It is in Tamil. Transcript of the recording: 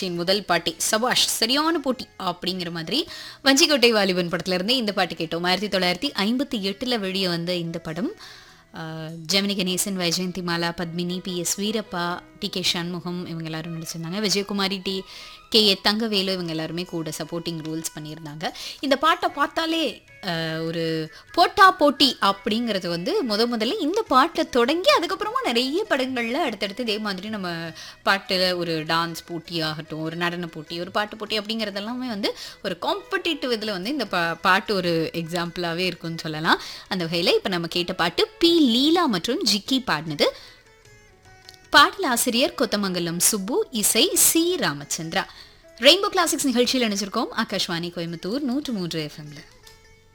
நிகழ்ச்சியின் முதல் பாட்டி சபாஷ் சரியான போட்டி அப்படிங்கிற மாதிரி வஞ்சிக்கோட்டை வாலிபன் படத்துல இருந்து இந்த பாட்டு கேட்டோம் ஆயிரத்தி தொள்ளாயிரத்தி ஐம்பத்தி எட்டுல வெளியே வந்த இந்த படம் ஆஹ், Gemini Ganesan Vyjayanthimala Padmini P S Veerappa T K Shanmugam இவங்க எல்லாரும் நடிச்சிருந்தாங்க Vijayakumari T K A Thangavelu இவங்க எல்லாருமே கூட சப்போர்ட்டிங் ரோல்ஸ் பண்ணியிருந்தாங்க இந்த பாட்டை பார்த்தாலே ஆஹ், ஒரு போட்டா போட்டி அப்படிங்கிறது வந்து முத முதல்ல இந்த பாட்டை தொடங்கி அதுக்கப்புறமா நிறைய படங்கள்ல அடுத்தடுத்து இதே மாதிரி நம்ம பாட்டில் ஒரு டான்ஸ் போட்டி ஆகட்டும் ஒரு நடன போட்டி ஒரு பாட்டு போட்டி அப்படிங்கிறதெல்லாமே வந்து ஒரு காம்படிட்டிவ் இதில் வந்து இந்த பா பாட்டு ஒரு எக்ஸாம்பிளாகவே இருக்கும்னு சொல்லலாம் அந்த வகையில் இப்போ நம்ம கேட்ட பாட்டு பி லீலா மற்றும் ஜிக்கி பாடினது பாடல் ஆசிரியர் கொத்தமங்கலம் சுப்பு இசை சி ராமச்சந்திரா ரெயின்போ கிளாசிக்ஸ் நிகழ்ச்சியில் நினைச்சிருக்கோம் ஆகாஷ்வாணி கோயம்புத்தூர் நூற்று மூன்று எஃப்எம்ல